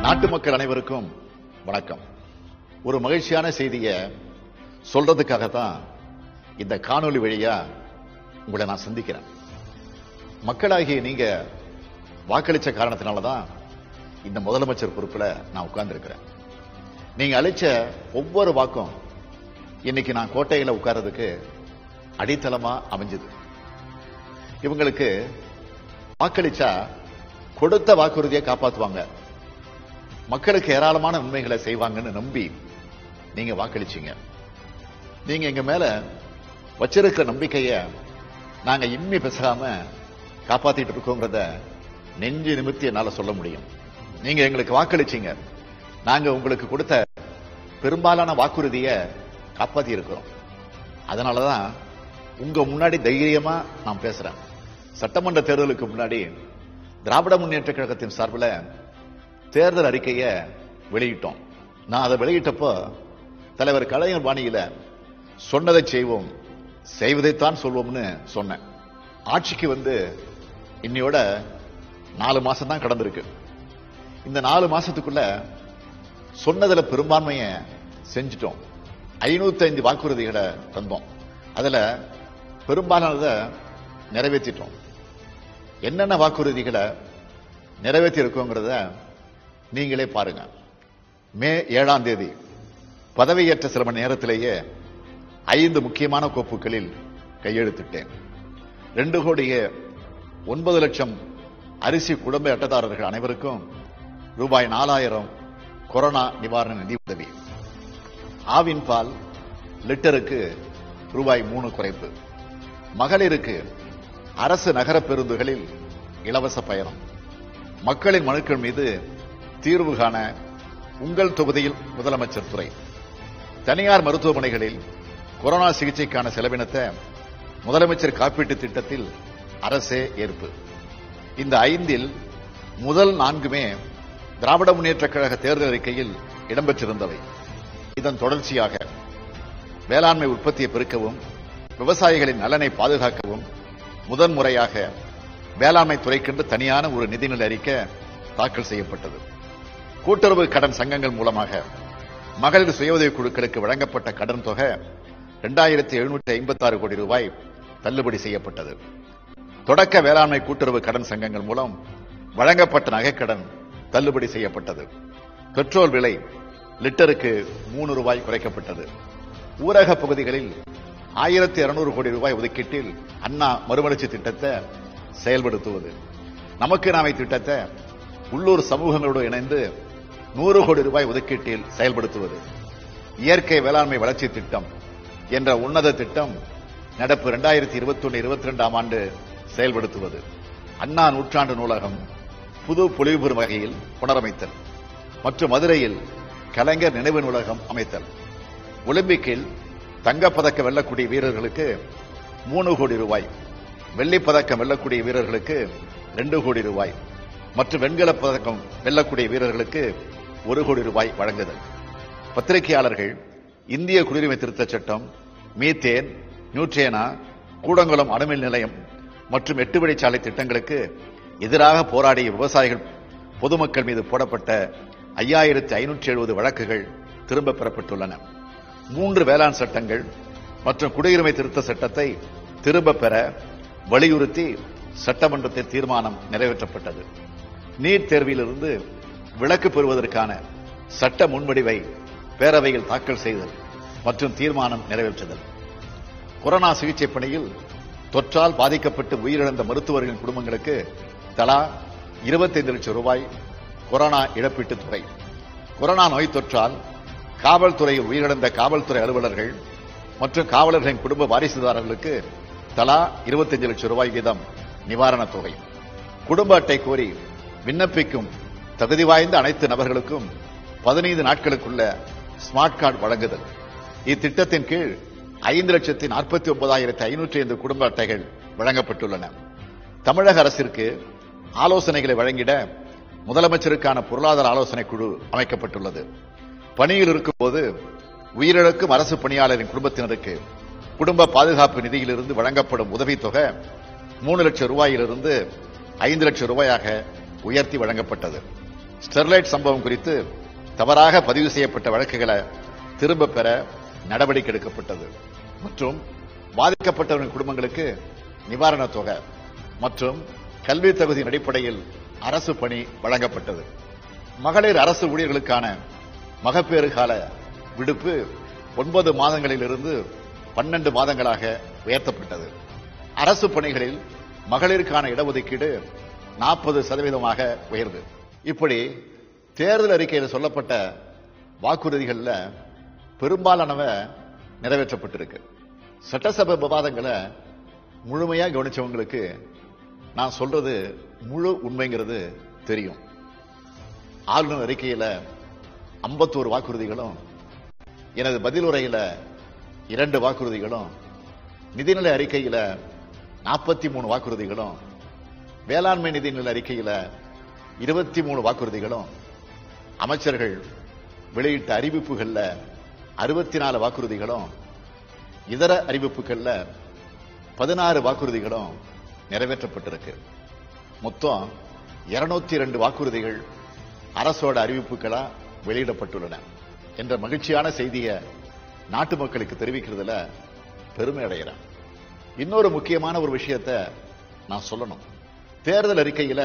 நாட்டு மக்கள் அனைவருக்கும் வணக்கம் ஒரு மகிழ்ச்சியான செய்தியை சொல்றதுக்காகத்தான் இந்த காணொளி வழியா உங்களை நான் சந்திக்கிறேன் மக்களாகிய நீங்க வாக்களிச்ச காரணத்தினாலதான் இந்த முதலமைச்சர் பொறுப்புல நான் உட்கார்ந்திருக்கிறேன் நீங்க அளிச்ச ஒவ்வொரு வாக்கும் இன்னைக்கு நான் கோட்டையில உட்கார்றதுக்கு அடித்தளமா அமைஞ்சது இவங்களுக்கு வாக்களிச்சா கொடுத்த வாக்குறுதியை காப்பாத்துவாங்க மக்களுக்கு ஏராளமான உண்மைகளை செய்வாங்கன்னு நம்பி நீங்க வாக்களிச்சீங்க நீங்க எங்க மேல வச்சிருக்கிற நம்பிக்கைய நாங்க இம்மி பேசாம காப்பாத்திட்டு இருக்கோங்கிறத நெஞ்சு நிமித்தி என்னால சொல்ல முடியும் நீங்க எங்களுக்கு வாக்களிச்சீங்க நாங்க உங்களுக்கு கொடுத்த பெரும்பாலான வாக்குறுதிய காப்பாத்தி இருக்கிறோம் அதனாலதான் உங்க முன்னாடி தைரியமா நான் பேசுறேன் சட்டமன்ற தேர்தலுக்கு முன்னாடி திராவிட முன்னேற்ற கழகத்தின் சார்பில் தேர்தல் அறிக்கையை வெளியிட்டோம் நான் அதை வெளியிட்டப்போ தலைவர் கலைஞர் பாணியில சொன்னதை செய்வோம் செய்வதைத்தான் சொல்வோம்னு சொன்னேன் ஆட்சிக்கு வந்து இன்னையோட நாலு மாசம் தான் கடந்திருக்கு இந்த நாலு மாசத்துக்குள்ள சொன்னதுல பெரும்பான்மையை செஞ்சிட்டோம் ஐநூத்தி ஐந்து வாக்குறுதிகளை தந்தோம் அதுல பெரும்பாலானதை நிறைவேற்றிட்டோம் என்னென்ன வாக்குறுதிகளை நிறைவேற்றி இருக்கோங்கிறத நீங்களே பாருங்க மே ஏழாம் தேதி பதவியேற்ற சில மணி நேரத்திலேயே ஐந்து முக்கியமான கோப்புகளில் கையெழுத்திட்டேன் ரெண்டு கோடியே ஒன்பது லட்சம் அரிசி குடும்ப அட்டைதாரர்கள் அனைவருக்கும் ரூபாய் நாலாயிரம் கொரோனா நிவாரண நிதி உதவி ஆவின் பால் லிட்டருக்கு ரூபாய் மூணு குறைப்பு மகளிருக்கு அரசு நகர பேருந்துகளில் இலவச பயணம் மக்களின் மனுக்கள் மீது தீர்வு காண உங்கள் தொகுதியில் முதலமைச்சர் துறை தனியார் மருத்துவமனைகளில் கொரோனா சிகிச்சைக்கான செலவினத்தை முதலமைச்சர் காப்பீட்டு திட்டத்தில் அரசே ஏற்பு இந்த ஐந்தில் முதல் நான்குமே திராவிட முன்னேற்ற கழக தேர்தல் அறிக்கையில் இடம்பெற்றிருந்தவை இதன் தொடர்ச்சியாக வேளாண்மை உற்பத்தியை பெருக்கவும் விவசாயிகளின் நலனை பாதுகாக்கவும் முதன்முறையாக வேளாண்மை துறைக்கென்று தனியான ஒரு நிதிநிலை அறிக்கை தாக்கல் செய்யப்பட்டது கூட்டுறவு கடன் சங்கங்கள் மூலமாக மகளிர் சுய உதவிக் குழுக்களுக்கு வழங்கப்பட்ட கடன் தொகை இரண்டாயிரத்தி எழுநூற்றி ஐம்பத்தி ஆறு கோடி ரூபாய் தள்ளுபடி செய்யப்பட்டது தொடக்க வேளாண்மை கூட்டுறவு கடன் சங்கங்கள் மூலம் வழங்கப்பட்ட நகைக்கடன் தள்ளுபடி செய்யப்பட்டது பெட்ரோல் விலை லிட்டருக்கு மூணு ரூபாய் குறைக்கப்பட்டது ஊரக பகுதிகளில் ஆயிரத்தி இருநூறு கோடி ரூபாய் ஒதுக்கீட்டில் அண்ணா மறுமலர்ச்சி திட்டத்தை செயல்படுத்துவது நமக்கு நாமை திட்டத்தை உள்ளூர் சமூகங்களோடு இணைந்து நூறு கோடி ரூபாய் ஒதுக்கீட்டில் செயல்படுத்துவது இயற்கை வேளாண்மை வளர்ச்சி திட்டம் என்ற உன்னத திட்டம் நடப்பு இரண்டாயிரத்தி இருபத்தி ஒன்று இருபத்தி ரெண்டாம் ஆண்டு செயல்படுத்துவது அண்ணா நூற்றாண்டு நூலகம் புது பொலிவு பெறும் வகையில் புனரமைத்தல் மற்றும் மதுரையில் கலைஞர் நினைவு நூலகம் அமைத்தல் ஒலிம்பிக்கில் தங்கப்பதக்கம் வெல்லக்கூடிய வீரர்களுக்கு மூணு கோடி ரூபாய் வெள்ளிப்பதக்கம் வெல்லக்கூடிய வீரர்களுக்கு ரெண்டு கோடி ரூபாய் மற்றும் வெண்கலப் பதக்கம் வெல்லக்கூடிய வீரர்களுக்கு ஒரு கோடி ரூபாய் வழங்குதல் பத்திரிகையாளர்கள் இந்திய குடியுரிமை திருத்தச் சட்டம் மீத்தேன் நியூட்ரேனா கூடங்குளம் அணுமின் நிலையம் மற்றும் எட்டு வழிச்சாலை திட்டங்களுக்கு எதிராக போராடிய விவசாயிகள் பொதுமக்கள் மீது போடப்பட்ட ஐயாயிரத்தி ஐநூற்றி எழுபது வழக்குகள் திரும்ப பெறப்பட்டுள்ளன மூன்று வேளாண் சட்டங்கள் மற்றும் குடியுரிமை திருத்த சட்டத்தை திரும்ப பெற வலியுறுத்தி சட்டமன்றத்தில் தீர்மானம் நிறைவேற்றப்பட்டது நீட் தேர்விலிருந்து விலக்கு பெறுவதற்கான சட்ட முன்வடிவை பேரவையில் தாக்கல் செய்தல் மற்றும் தீர்மானம் நிறைவேற்றுதல் கொரோனா சிகிச்சை பணியில் தொற்றால் பாதிக்கப்பட்டு உயிரிழந்த மருத்துவர்களின் குடும்பங்களுக்கு தலா இருபத்தைந்து லட்சம் ரூபாய் கொரோனா இழப்பீட்டுத் தொகை கொரோனா நோய் தொற்றால் காவல்துறையில் உயிரிழந்த காவல்துறை அலுவலர்கள் மற்றும் காவலர்களின் குடும்ப வாரிசுதாரர்களுக்கு தலா இருபத்தஞ்சு லட்சம் ரூபாய் வீதம் நிவாரணத் தொகை குடும்ப அட்டை கோரி விண்ணப்பிக்கும் தகுதி வாய்ந்த அனைத்து நபர்களுக்கும் பதினைந்து நாட்களுக்குள்ள ஸ்மார்ட் கார்டு வழங்குதல் இத்திட்டத்தின் கீழ் ஐந்து லட்சத்தி நாற்பத்தி ஒன்பதாயிரத்தி ஐநூற்றி ஐந்து குடும்ப அட்டைகள் வழங்கப்பட்டுள்ளன தமிழக அரசிற்கு ஆலோசனைகளை வழங்கிட முதலமைச்சருக்கான பொருளாதார ஆலோசனை குழு அமைக்கப்பட்டுள்ளது பணியில் இருக்கும்போது உயிரிழக்கும் அரசு பணியாளரின் குடும்பத்தினருக்கு குடும்ப பாதுகாப்பு நிதியிலிருந்து வழங்கப்படும் உதவித்தொகை மூணு லட்சம் ரூபாயிலிருந்து ஐந்து லட்சம் ரூபாயாக உயர்த்தி வழங்கப்பட்டது ஸ்டெர்லைட் சம்பவம் குறித்து தவறாக பதிவு செய்யப்பட்ட வழக்குகளை திரும்ப பெற நடவடிக்கை எடுக்கப்பட்டது மற்றும் பாதிக்கப்பட்டவர்களின் குடும்பங்களுக்கு நிவாரணத் தொகை மற்றும் கல்வி தகுதியின் அடிப்படையில் அரசு பணி வழங்கப்பட்டது மகளிர் அரசு ஊழியர்களுக்கான மகப்பேறு கால விடுப்பு ஒன்பது மாதங்களிலிருந்து பன்னெண்டு மாதங்களாக உயர்த்தப்பட்டது அரசு பணிகளில் மகளிருக்கான இடஒதுக்கீடு நாற்பது சதவீதமாக உயர்வு இப்படி தேர்தல் அறிக்கையில் சொல்லப்பட்ட வாக்குறுதிகள்ல பெரும்பாலானவ நிறைவேற்றப்பட்டிருக்கு சட்டசபை விவாதங்களை முழுமையா கவனிச்சவங்களுக்கு நான் சொல்றது முழு உண்மைங்கிறது தெரியும் ஆளுநர் அறிக்கையில 51 வாக்குறுதிகளும் எனது பதில் உரையில இரண்டு வாக்குறுதிகளும் நிதிநிலை அறிக்கையில 43 மூணு வாக்குறுதிகளும் வேளாண்மை நிதிநிலை அறிக்கையில இருபத்தி மூணு வாக்குறுதிகளும் அமைச்சர்கள் வெளியிட்ட அறிவிப்புகள்ல அறுபத்தி நாலு வாக்குறுதிகளும் இதர அறிவிப்புகள்ல பதினாறு வாக்குறுதிகளும் நிறைவேற்றப்பட்டிருக்கு மொத்தம் இருநூத்தி ரெண்டு வாக்குறுதிகள் அரசோட அறிவிப்புகளா வெளியிடப்பட்டுள்ளன என்ற மகிழ்ச்சியான செய்தியை நாட்டு மக்களுக்கு தெரிவிக்கிறதுல பெருமை அடைகிறேன் இன்னொரு முக்கியமான ஒரு விஷயத்தை நான் சொல்லணும் தேர்தல் அறிக்கையில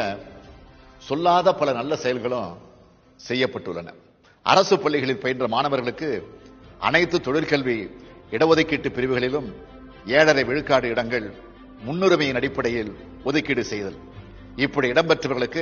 சொல்லாத பல நல்ல செயல்களும் செய்யப்பட்டுள்ளன அரசு பள்ளிகளில் பயின்ற மாணவர்களுக்கு அனைத்து தொழிற்கல்வி இடஒதுக்கீட்டு பிரிவுகளிலும் ஏழரை விழுக்காடு இடங்கள் முன்னுரிமையின் அடிப்படையில் ஒதுக்கீடு செய்தல் இப்படி இடம்பெற்றவர்களுக்கு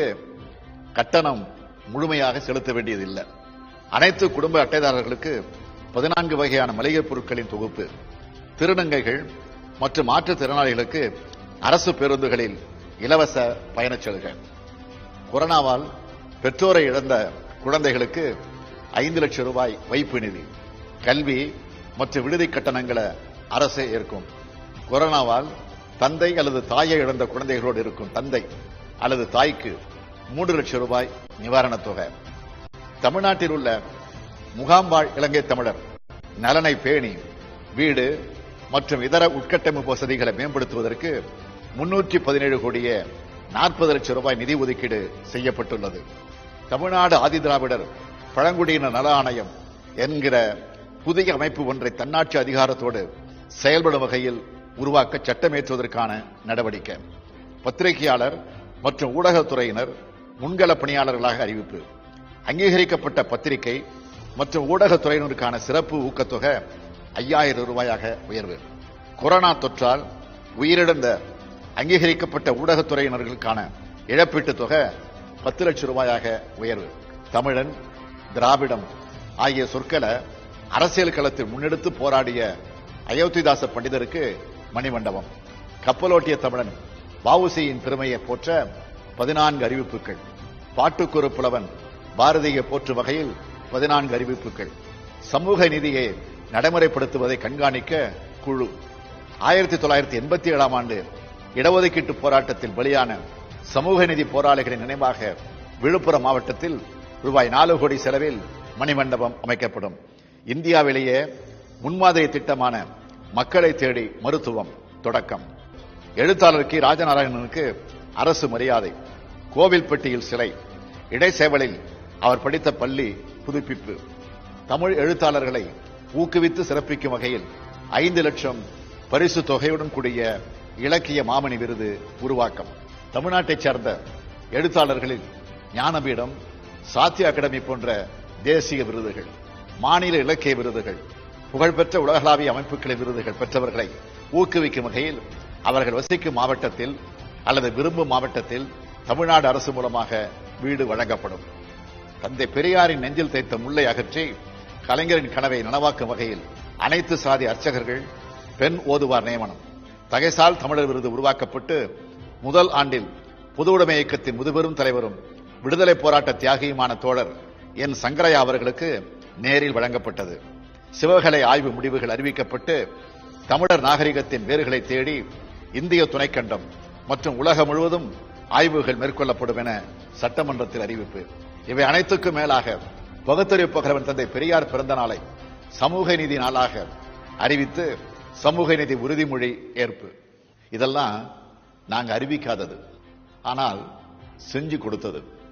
கட்டணம் முழுமையாக செலுத்த வேண்டியதில்லை அனைத்து குடும்ப அட்டைதாரர்களுக்கு பதினான்கு வகையான மளிகை பொருட்களின் தொகுப்பு திருநங்கைகள் மற்றும் மாற்றுத்திறனாளிகளுக்கு அரசு பேருந்துகளில் இலவச பயணச் சலுகை கொரோனாவால் பெற்றோரை இழந்த குழந்தைகளுக்கு ஐந்து லட்சம் ரூபாய் வைப்பு நிதி கல்வி மற்றும் விடுதி கட்டணங்களை அரசே ஏற்கும் கொரோனாவால் தந்தை அல்லது தாயை இழந்த குழந்தைகளோடு இருக்கும் தந்தை அல்லது தாய்க்கு மூன்று லட்சம் ரூபாய் நிவாரணத் தொகை தமிழ்நாட்டில் உள்ள முகாம்பாள் இலங்கை தமிழர் நலனை பேணி வீடு மற்றும் இதர உட்கட்டமைப்பு வசதிகளை மேம்படுத்துவதற்கு முன்னூற்றி பதினேழு கோடியே நாற்பது லட்சம் ரூபாய் நிதி ஒதுக்கீடு செய்யப்பட்டுள்ளது தமிழ்நாடு ஆதிதிராவிடர் பழங்குடியினர் நல ஆணையம் என்கிற புதிய அமைப்பு ஒன்றை தன்னாட்சி அதிகாரத்தோடு செயல்படும் வகையில் உருவாக்க சட்டமேற்றுவதற்கான நடவடிக்கை பத்திரிகையாளர் மற்றும் ஊடகத்துறையினர் முன்கள பணியாளர்களாக அறிவிப்பு அங்கீகரிக்கப்பட்ட பத்திரிகை மற்றும் ஊடகத்துறையினருக்கான சிறப்பு ஊக்கத்தொகை ஐயாயிரம் ரூபாயாக உயர்வு கொரோனா தொற்றால் உயிரிழந்த அங்கீகரிக்கப்பட்ட ஊடகத்துறையினர்களுக்கான இழப்பீட்டுத் தொகை பத்து லட்சம் ரூபாயாக உயர்வு தமிழன் திராவிடம் ஆகிய சொற்களை அரசியல் களத்தில் முன்னெடுத்து போராடிய அயோத்திதாச பண்டிதருக்கு மணிமண்டபம் கப்பலோட்டிய தமிழன் வஉசியின் பெருமையை போற்ற பதினான்கு அறிவிப்புகள் பாட்டுக்குறு புலவன் பாரதியை போற்றும் வகையில் பதினான்கு அறிவிப்புகள் சமூக நீதியை நடைமுறைப்படுத்துவதை கண்காணிக்க குழு ஆயிரத்தி தொள்ளாயிரத்தி எண்பத்தி ஏழாம் ஆண்டு இடஒதுக்கீட்டு போராட்டத்தில் பலியான சமூக நீதி போராளிகளின் நினைவாக விழுப்புரம் மாவட்டத்தில் ரூபாய் நாலு கோடி செலவில் மணிமண்டபம் அமைக்கப்படும் இந்தியாவிலேயே முன்மாதிரி திட்டமான மக்களை தேடி மருத்துவம் தொடக்கம் எழுத்தாளர் கி ராஜநாராயணனுக்கு அரசு மரியாதை கோவில்பட்டியில் சிலை இடைச்சேவலில் அவர் படித்த பள்ளி புதுப்பிப்பு தமிழ் எழுத்தாளர்களை ஊக்குவித்து சிறப்பிக்கும் வகையில் ஐந்து லட்சம் பரிசு தொகையுடன் கூடிய இலக்கிய மாமணி விருது உருவாக்கம் தமிழ்நாட்டைச் சேர்ந்த எழுத்தாளர்களில் ஞானபீடம் சாத்திய அகாடமி போன்ற தேசிய விருதுகள் மாநில இலக்கிய விருதுகள் புகழ்பெற்ற உலகளாவிய அமைப்புகளின் விருதுகள் பெற்றவர்களை ஊக்குவிக்கும் வகையில் அவர்கள் வசிக்கும் மாவட்டத்தில் அல்லது விரும்பும் மாவட்டத்தில் தமிழ்நாடு அரசு மூலமாக வீடு வழங்கப்படும் தந்தை பெரியாரின் நெஞ்சில் தைத்த முல்லை அகற்றி கலைஞரின் கனவை நனவாக்கும் வகையில் அனைத்து சாதி அர்ச்சகர்கள் பெண் ஓதுவார் நியமனம் தகைசால் தமிழர் விருது உருவாக்கப்பட்டு முதல் ஆண்டில் பொது உடைமை இயக்கத்தின் முதுபெரும் தலைவரும் விடுதலை போராட்ட தியாகியுமான தோழர் என் சங்கரையா அவர்களுக்கு நேரில் வழங்கப்பட்டது சிவகலை ஆய்வு முடிவுகள் அறிவிக்கப்பட்டு தமிழர் நாகரிகத்தின் வேர்களை தேடி இந்திய துணைக்கண்டம் மற்றும் உலகம் முழுவதும் ஆய்வுகள் மேற்கொள்ளப்படும் என சட்டமன்றத்தில் அறிவிப்பு இவை அனைத்துக்கும் மேலாக பகுத்தறிவு பகரவன் தந்தை பெரியார் பிறந்த நாளை சமூக நீதி நாளாக அறிவித்து சமூக நீதி உறுதிமொழி ஏற்பு இதெல்லாம் நாங்க அறிவிக்காதது ஆனால் செஞ்சு கொடுத்தது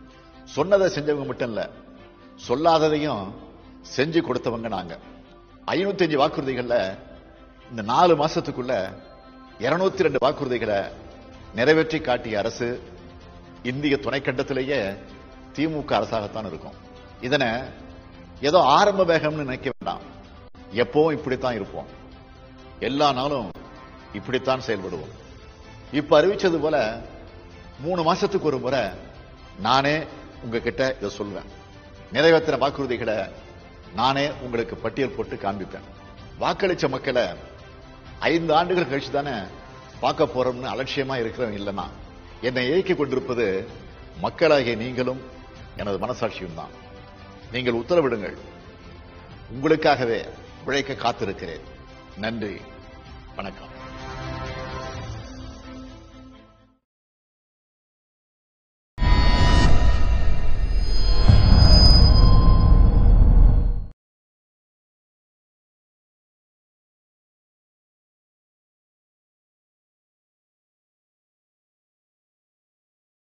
சொன்னதை செஞ்சவங்க மட்டும் இல்ல சொல்லாததையும் செஞ்சு கொடுத்தவங்க நாங்க ஐநூத்தி அஞ்சு வாக்குறுதிகள்ல இந்த நாலு மாசத்துக்குள்ள இருநூத்தி ரெண்டு வாக்குறுதிகளை நிறைவேற்றி காட்டிய அரசு இந்திய துணைக்கண்டத்திலேயே திமுக அரசாகத்தான் இருக்கும் இதனை ஏதோ ஆரம்ப வேகம்னு நினைக்க வேண்டாம் எப்பவும் இப்படித்தான் இருப்போம் எல்லா நாளும் இப்படித்தான் செயல்படுவோம் இப்ப அறிவிச்சது போல மூணு மாசத்துக்கு ஒரு முறை நானே உங்ககிட்ட இதை சொல்வேன் நிறைவேற்றின வாக்குறுதிகளை நானே உங்களுக்கு பட்டியல் போட்டு காண்பிப்பேன் வாக்களிச்ச மக்களை ஐந்து ஆண்டுகள் கழிச்சு தானே பார்க்க போறோம்னு அலட்சியமா இருக்கிறவன் இல்லைன்னா என்னை இயக்கிக் கொண்டிருப்பது மக்களாகிய நீங்களும் எனது மனசாட்சியும் தான் நீங்கள் உத்தரவிடுங்கள் உங்களுக்காகவே உழைக்க காத்திருக்கிறேன் நன்றி வணக்கம்